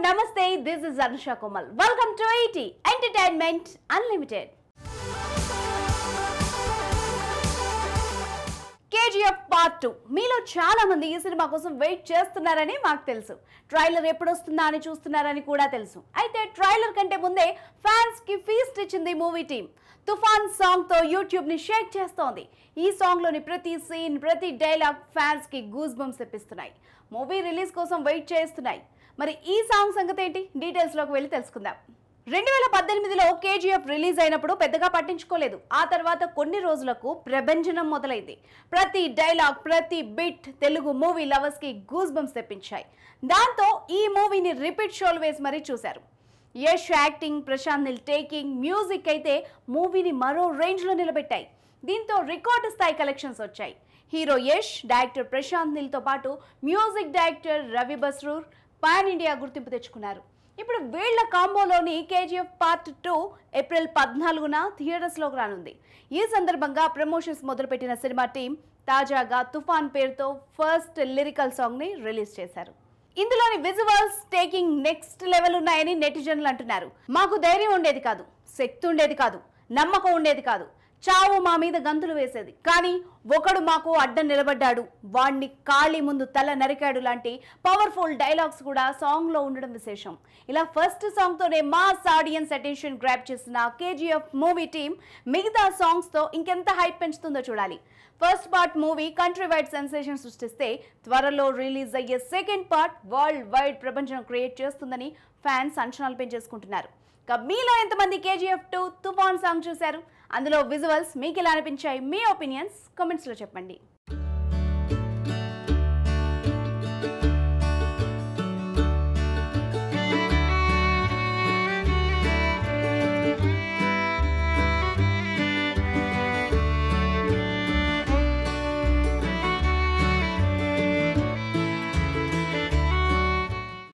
నమస్తే this is Anusha Komal welcome to IT entertainment unlimited KGF part two మీలో చాలా మంది ఈ సినిమా కోసం వెయిట్ చేస్తున్నారని మాకు తెలుసు ట్రైలర్ ఎప్పుడు వస్తుందా అని చూస్తున్నారని కూడా తెలుసు అయితే ట్రైలర్ కంటే ముందే ఫ్యాన్స్ కి ఫీస్ట్ ఇచ్చింది మూవీ టీం తుఫాన్ సాంగ్ తో యూట్యూబ్ ని షేక్ చేస్తోంది ఈ సాంగ్ లోని ప్రతి సీన్ ప్రతి డైలాగ్ ఫ్యాన్స్ కి గూస్ బంప్స్ తెప్పిస్తున్నాయి మూవీ రిలీజ్ కోసం వెయిట్ చేస్తున్నాయి మరి ఈ సాంగ్ సంగతి ఏంటి డీటెయిల్స్ లోకి వెళ్ళి తెలుసుకుందాం రెండు వేల పద్దెనిమిదిలో కేజీఎఫ్ రిలీజ్ అయినప్పుడు పెద్దగా పట్టించుకోలేదు ఆ తర్వాత కొన్ని రోజులకు ప్రభంజనం మొదలైంది ప్రతి డైలాగ్ ప్రతి బిట్ తెలుగు మూవీ లవర్స్ కి గూస్ బంప్స్ తెప్పించాయి దాంతో ఈ మూవీని రిపీట్ షోలు వేసి మరీ చూశారు Yash acting Prashanth Neel taking music అయితే మూవీని మరో రేంజ్ లో నిలబెట్టాయి దీంతో రికార్డు స్థాయి కలెక్షన్స్ వచ్చాయి హీరో యష్ డైరెక్టర్ ప్రశాంత్ నిల్తో పాటు music director Ravi Basrur pan India గుర్తింపు తెచ్చుకున్నారు ఇప్పుడు వీళ్ల కాంబోలోని కేజీఎఫ్ పార్ట్ టూ ఏప్రిల్ పద్నాలుగున థియేటర్స్లోకి రానుంది ఈ సందర్భంగా ప్రమోషన్స్ మొదలుపెట్టిన సినిమా టీం తాజాగా తుఫాన్ పేరుతో ఫస్ట్ లిరికల్ సాంగ్ని రిలీజ్ చేశారు ఇందులోని విజువల్స్ టేకింగ్ నెక్స్ట్ లెవెల్ ఉన్నాయని నెటిజన్లు అంటున్నారు మాకు ధైర్యం ఉండేది కాదు శక్తి ఉండేది కాదు నమ్మకం ఉండేది కాదు చావు మా మీద గంతులు వేసేది కానీ ఒకడు మాకు అడ్డం నిలబడ్డాడు వాణ్ణి కాళీ ముందు తల నరికాడు లాంటి పవర్ఫుల్ డైలాగ్స్ కూడా సాంగ్ లో ఉండడం విశేషం ఇలా ఫస్ట్ సాంగ్ తోనే మాస్ ఆడియన్స్ అటెన్షన్ గ్రాప్ చేసిన కేజీఎఫ్ మూవీ టీం మిగతా సాంగ్స్ తో ఇంకెంత హైప్ పెంచుతుందో చూడాలి first part movie country wide sensation సృష్టిస్తే త్వరలో రిలీజ్ అయ్యే సెకండ్ పార్ట్ వరల్డ్ వైడ్ ప్రపంచం క్రియేట్ చేస్తుందని ఫ్యాన్స్ అంచనాలు పెంచేసుకుంటున్నారు ఇక మీలో ఎంతమంది కేజీఎఫ్ టూ తుఫాన్ సాంగ్ చూశారు అందులో విజువల్స్ మీకు ఎలా అనిపించాయి మీ ఒపీనియన్స్ కామెంట్స్లో చెప్పండి